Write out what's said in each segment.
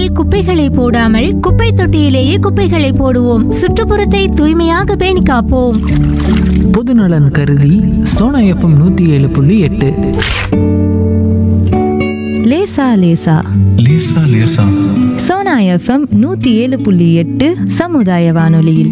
சாலையில் குப்பைகளை போடாமல் குப்பை தொட்டியிலேயே குப்பைகளை போடுவோம் சுற்றுப்புறத்தை தூய்மையாக பேணி காப்போம் பொதுநலன் கருதி சோனா எஃப்எம் நூற்றி ஏழு புள்ளி எட்டு லேசா லேசா லேசா லேசா சோனா எஃப்எம் நூத்தி ஏழு புள்ளி எட்டு சமுதாய வானொலியில்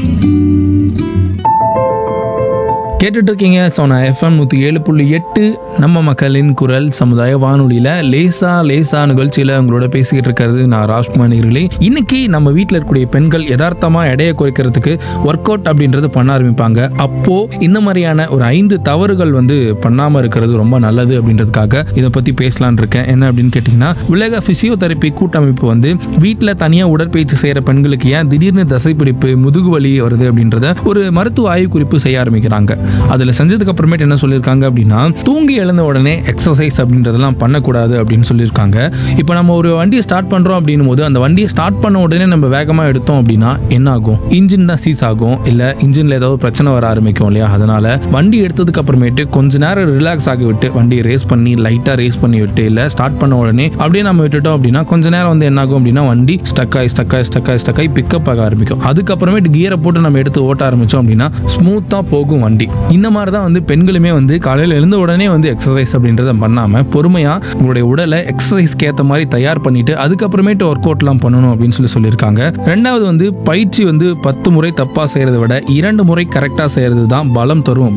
கேட்டுட்டு இருக்கீங்க சோனா எஃப்எம் நூற்றி ஏழு புள்ளி எட்டு நம்ம மக்களின் குரல் சமுதாய வானொலியில் லேசா லேசா நிகழ்ச்சியில் உங்களோட பேசிக்கிட்டு இருக்கிறது நான் ராஜ்குமார் நேர்களே இன்னைக்கு நம்ம வீட்டில் இருக்கக்கூடிய பெண்கள் யதார்த்தமாக எடையை குறைக்கிறதுக்கு ஒர்க் அவுட் அப்படின்றது பண்ண ஆரம்பிப்பாங்க அப்போ இந்த மாதிரியான ஒரு ஐந்து தவறுகள் வந்து பண்ணாமல் இருக்கிறது ரொம்ப நல்லது அப்படின்றதுக்காக இதை பற்றி பேசலான் இருக்கேன் என்ன அப்படின்னு கேட்டிங்கன்னா உலக ஃபிசியோதெரப்பி கூட்டமைப்பு வந்து வீட்டில் தனியாக உடற்பயிற்சி செய்கிற பெண்களுக்கு ஏன் திடீர்னு தசைப்பிடிப்பு முதுகு வலி வருது அப்படின்றத ஒரு மருத்துவ ஆய்வு குறிப்பு செய்ய ஆரம்பிக்கிறாங்க அதில் செஞ்சதுக்கு அப்புறமேட்டு என்ன சொல்லியிருக்காங்க அப்படின்னா தூங்கி எழுந்த உடனே எக்ஸசைஸ் அப்படின்றதெல்லாம் பண்ணக்கூடாது அப்படின்னு சொல்லியிருக்காங்க இப்போ நம்ம ஒரு வண்டியை ஸ்டார்ட் பண்ணுறோம் அப்படின்னும் போது அந்த வண்டியை ஸ்டார்ட் பண்ண உடனே நம்ம வேகமாக எடுத்தோம் அப்படின்னா என்ன ஆகும் இன்ஜின் தான் சீஸ் ஆகும் இல்லை இன்ஜினில் ஏதாவது பிரச்சனை வர ஆரம்பிக்கும் இல்லையா அதனால வண்டி எடுத்ததுக்கு அப்புறமேட்டு கொஞ்ச நேரம் ரிலாக்ஸ் ஆகி விட்டு வண்டியை ரேஸ் பண்ணி லைட்டாக ரேஸ் பண்ணி விட்டு இல்லை ஸ்டார்ட் பண்ண உடனே அப்படியே நம்ம விட்டுட்டோம் அப்படின்னா கொஞ்ச நேரம் வந்து என்ன ஆகும் அப்படின்னா வண்டி ஸ்டக் ஆகி ஸ்டக் ஆகி ஸ்டக் ஆகி ஸ்டக் ஆகி பிக்கப் ஆக ஆரம்பிக்கும் அதுக்கப்புறமேட்டு கியரை போட்டு நம்ம எடுத்து ஓட்ட ஆரம்பிச்சோம் அப்படின்னா ஸ்மூத்தாக போகும் வண்டி இந்த மாதிரி தான் வந்து பெண்களுமே வந்து காலையில் எழுந்த உடனே வந்து எக்ஸசைஸ் அப்படின்றத பண்ணாமல் பொறுமையாக உங்களுடைய உடலை எக்ஸசைஸ்க்கு ஏற்ற மாதிரி தயார் பண்ணிட்டு அதுக்கப்புறமேட்டு ஒர்க் அவுட்லாம் பண்ணணும் அப்படின்னு சொல்லி சொல்லியிருக்காங்க ரெண்டாவது வந்து பயிற்சி வந்து பத்து முறை தப்பாக செய்கிறத விட இரண்டு முறை கரெக்டாக செய்கிறது தான் பலம் தரும்